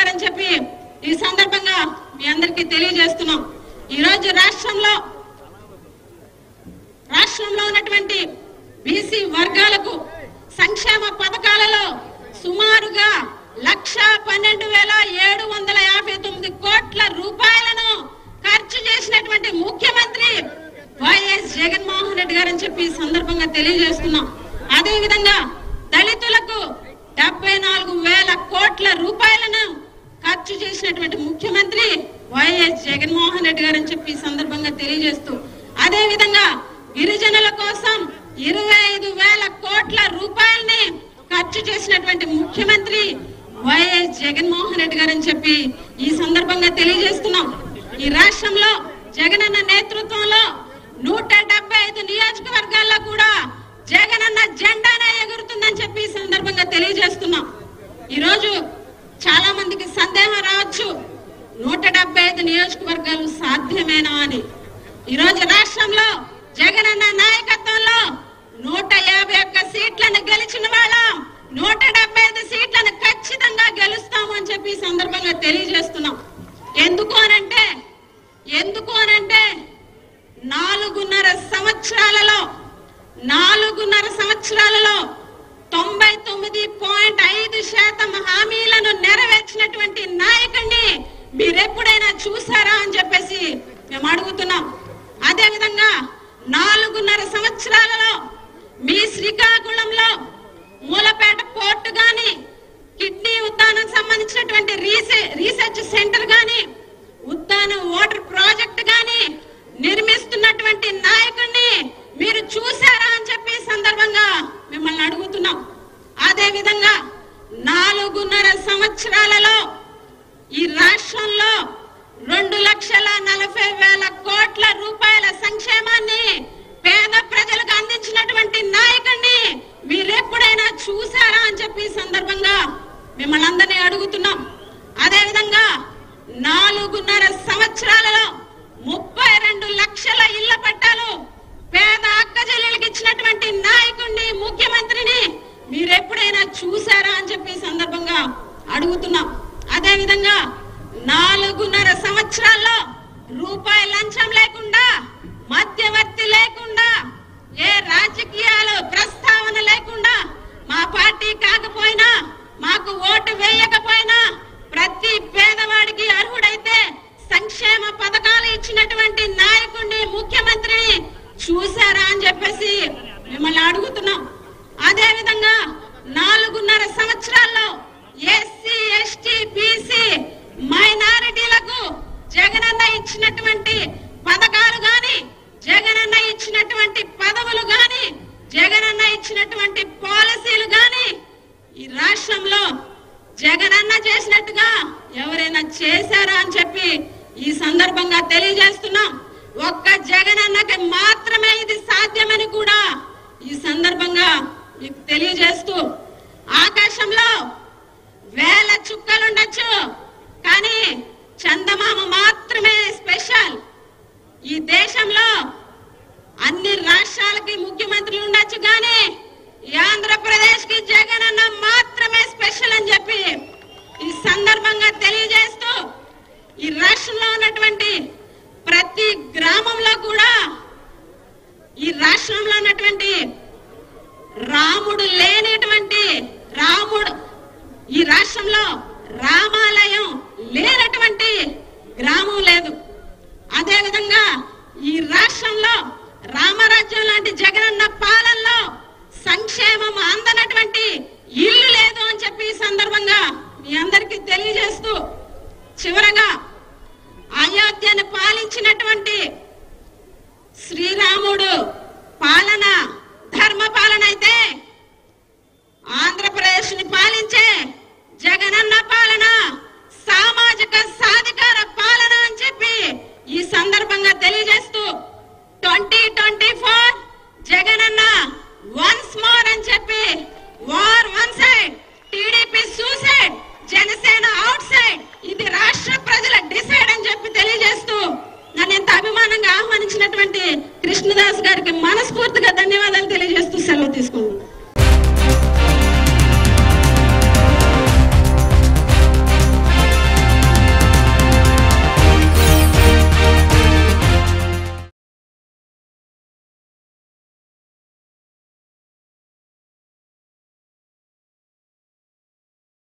గారని చెప్పి ఈ సందర్భంగా మీ అందరికీ తెలియజేస్తున్నాం ఈ రోజు రాష్ట్రంలో రాష్ట్రంలో ఉన్నటువంటి బీసీ వర్గాలకు సంక్షేమ పథకాలలో సుమారుగా లక్ష పన్నెండు వేల ఏడు వందల యాభై తొమ్మిది కోట్ల రూపాయలను ఖర్చు చేసినటువంటి ముఖ్యమంత్రి వైఎస్ జగన్మోహన్ రెడ్డి గారని చెప్పి ఈ సందర్భంగా తెలియజేస్తున్నాం అదే విధంగా దళితులకు డెబ్బై నాలుగు వేల కోట్ల రూపాయలను ఖర్చు చేసినటువంటి ముఖ్యమంత్రి వైఎస్ జగన్మోహన్ రెడ్డి గారని చెప్పి ఈ సందర్భంగా తెలియజేస్తూ అదే విధంగా గిరిజనుల కోసం ఇరవై ఐదు వేల కోట్ల రూపాయల్ని ఖర్చు చేసినటువంటి ముఖ్యమంత్రి వైఎస్ జగన్మోహన్ రెడ్డి గారని చెప్పి ఈ సందర్భంగా తెలియజేస్తున్నాం ఈ రాష్ట్రంలో జగనన్న నేతృత్వంలో నూట డెబ్బై ఐదు నియోజకవర్గాల్లో కూడా జగనన్న జెండానే ఎగురుతుందని చెప్పి ఈ సందర్భంగా తెలియజేస్తున్నాం ఈ రోజు చాలా మందికి సందేహం రావచ్చు నూట డెబ్బై ఐదు నియోజకవర్గాలు సాధ్యమేనా అని ఈ రోజు రాష్ట్రంలో జగనన్న నాయకత్వంలో నూట యాభై ఒక్క సీట్లను గెలిచిన వాళ్ళం నూట డెబ్బై ఐదు సీట్లను ఖచ్చితంగా గెలుస్తాము అని చెప్పి ఈ సందర్భంగా తెలియజేస్తున్నాం ఎందుకు అనంటే ఎందుకు అనంటే నాలుగున్నర సంవత్సరాలలో నాలుగున్నర సంవత్సరాలలో తొంభై తొమ్మిది పాయింట్ ఐదు శాతం హామీలను నెరవేర్చినటువంటి నాయకుడిని మీరెప్పుడైనా చూసారా అని చెప్పేసి మేము అడుగుతున్నాం అదే విధంగా నాలుగున్నర సంవత్సరాలలో మీ శ్రీకాకుళంలో మూలపేట పోర్టు గాని కిడ్నీ ఉద్యానం సంబంధించినటువంటి రీసె రీసెర్చ్ సెంటర్ గాని ఉద్యాన వాటర్ ప్రాజెక్ట్ గాని నిర్మిస్తున్నటువంటి నాయకుడిని మీరు చూసారా అని చెప్పి ఈ సందర్భంగా మిమ్మల్ని అడుగుతున్నాం అదే విధంగా నాలుగున్నర సంవత్సరాలలో ఈ రాష్ట్రంలో రెండు లక్షల నలభై వేల కోట్ల రూపాయల సంక్షేమాన్ని పేద ప్రజలకు అందించినటువంటి నాయకుడిని మీరెప్పుడైనా చూసారా అని చెప్పి ఈ సందర్భంగా మిమ్మల్ని అందరినీ అడుగుతున్నాం అదే విధంగా నాలుగున్నర సంవత్సరాలలో ముప్పై రెండు లక్షల ఇళ్ల పట్టాలు పేద అక్క చెల్లెలకి ఇచ్చినటువంటి నాయకుడిని ముఖ్యమంత్రిని మీరెప్పుడైనా చూసారా అని చెప్పి ఈ సందర్భంగా అడుగుతున్నాం అదే విధంగా నాలుగున్నర సంవత్సరాల్లో రూపాయి లంచం లేకుండా మధ్యవర్తి లేకుండా ఏ రాజకీయాలు ప్రస్తావన లేకుండా మా పార్టీ కాకపోయినా మాకు ఓటు వేయకపోయినా ప్రతి పేదవాడికి అర్హుడైతే సంక్షేమ పథకాలు ఇచ్చినటువంటి నాయకుడిని ముఖ్యమంత్రిని చూసారా అని చెప్పేసి మిమ్మల్ని అడుగుతున్నాం అదే విధంగా నాలుగున్నర సంవత్సరాల్లో ఎస్సీ ఎస్టీ బీసీ మైనారిటీలకు జగనన్న ఇచ్చినటువంటి పథకాలు గాని జగనన్న ఇచ్చినటువంటి పదవులు గాని జగనన్న ఇచ్చినటువంటి పాలసీలు గాని ఈ రాష్ట్రంలో జగనన్న చేసినట్టుగా ఎవరైనా చేశారా అని చెప్పి ఈ సందర్భంగా తెలియజేస్తున్నాం ఒక్క జగనన్నకి మాత్రమే ఇది సాధ్యమని కూడా ఈ సందర్భంగా మీకు తెలియజేస్తూ ఆకాశంలో వేల చుక్కలుండొచ్చు కానీ చందమామ మాత్రమే స్పెషల్ ఈ దేశంలో అన్ని రాష్ట్రాలకి ముఖ్యమంత్రులు ఉండొచ్చు కానీ ఈ ఆంధ్రప్రదేశ్ కి జగన్ అన్న మాత్రమే స్పెషల్ అని చెప్పి ఈ సందర్భంగా తెలియజేస్తూ ఈ రాష్ట్రంలో ఉన్నటువంటి ప్రతి గ్రామంలో కూడా ఈ రాష్ట్రంలో ఉన్నటువంటి రాముడు లేనటువంటి రాముడు ఈ రాష్ట్రంలో రామాలయం లేనటువంటి గ్రామం లేదు అదే విధంగా ఈ రాష్ట్రంలో రామరాజ్యం లాంటి జగనన్న పాలనలో సంక్షేమం అందనటువంటి ఇల్లు లేదు అని చెప్పి ఈ సందర్భంగా మీ అందరికీ తెలియజేస్తూ చివరగా అయోధ్యను పాలించినటువంటి శ్రీరాముడు పాలన ధర్మ పాలన అయితే ఆంధ్రప్రదేశ్ ని పాలించే జగనన్న పాలన సామాజిక సాధికార పాలన అని చెప్పి ఈ సందర్భంగా తెలియజేస్తూ twenty twenty four Jagananna once more అని చెప్పి war one side TDP suicide Janasena outside ఇది రాష్ట్ర ప్రజల డిసైడ్ అని చెప్పి తెలియజేస్తూ నన్ను ఎంత అభిమానంగా ఆహ్వానించినటువంటి కృష్ణదాస్ గారికి మనస్ఫూర్తిగా ధన్యవాదాలు